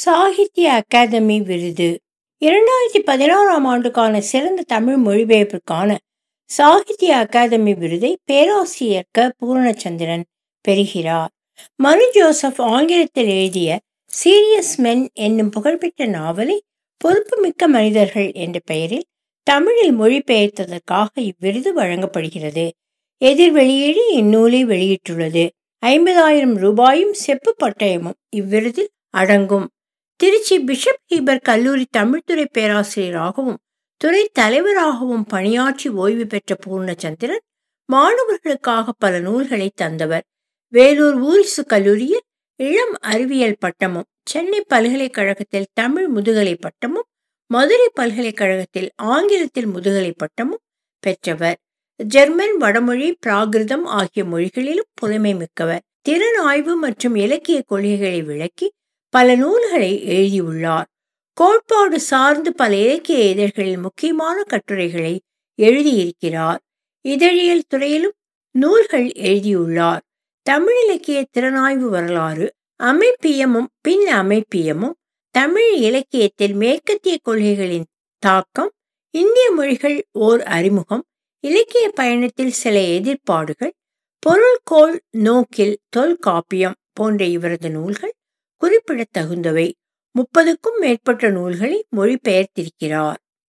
Sahitya academy விருது இரண்டாயிரத்தி பதினாறாம் ஆண்டுக்கான சிறந்த தமிழ் மொழிபெயர்ப்புக்கான சாகித்ய அகாதமி விருதை பேராசிரியர் க பூரணச்சந்திரன் பெறுகிறார் மனு ஜோசப் ஆங்கிலத்தில் எழுதிய சீரியஸ் மென் என்னும் புகழ்பெற்ற நாவலை பொறுப்புமிக்க மனிதர்கள் என்ற பெயரில் தமிழில் மொழிபெயர்த்ததற்காக இவ்விருது வழங்கப்படுகிறது எதிர் வெளியீடு இந்நூலை வெளியிட்டுள்ளது ஐம்பதாயிரம் ரூபாயும் செப்பு பட்டயமும் இவ்விருதில் அடங்கும் திருச்சி பிஷப் ஹீபர் கல்லூரி தமிழ்துறை பேராசிரியராகவும் துறை தலைவராகவும் பணியாற்றி ஓய்வு பெற்ற பூர்ணச்சந்திரன் மாணவர்களுக்காக பல நூல்களை தந்தவர் வேலூர் ஊரிசு கல்லூரியில் இளம் அறிவியல் பட்டமும் சென்னை பல்கலைக்கழகத்தில் தமிழ் முதுகலை பட்டமும் மதுரை பல்கலைக்கழகத்தில் ஆங்கிலத்தில் முதுகலை பட்டமும் பெற்றவர் ஜெர்மன் வடமொழி பிராகிருதம் ஆகிய மொழிகளிலும் புலமை மிக்கவர் திறன் ஆய்வு மற்றும் இலக்கிய கொள்கைகளை விளக்கி பல நூல்களை எழுதியுள்ளார் கோட்பாடு சார்ந்து பல இலக்கிய இதழ்களில் முக்கியமான கட்டுரைகளை எழுதியிருக்கிறார் இதழியல் துறையிலும் நூல்கள் எழுதியுள்ளார் தமிழ் இலக்கிய திறனாய்வு வரலாறு அமைப்பியமும் பின் அமைப்பியமும் தமிழ் இலக்கியத்தில் மேற்கத்திய கொள்கைகளின் தாக்கம் இந்திய மொழிகள் ஓர் அறிமுகம் இலக்கிய பயணத்தில் சில எதிர்ப்பாடுகள் பொருள்கோள் நோக்கில் தொல்காப்பியம் போன்ற இவரது நூல்கள் குறிப்பிடத்தகுந்தவை முப்பதுக்கும் மேற்பட்ட நூல்களை மொழிபெயர்த்திருக்கிறார்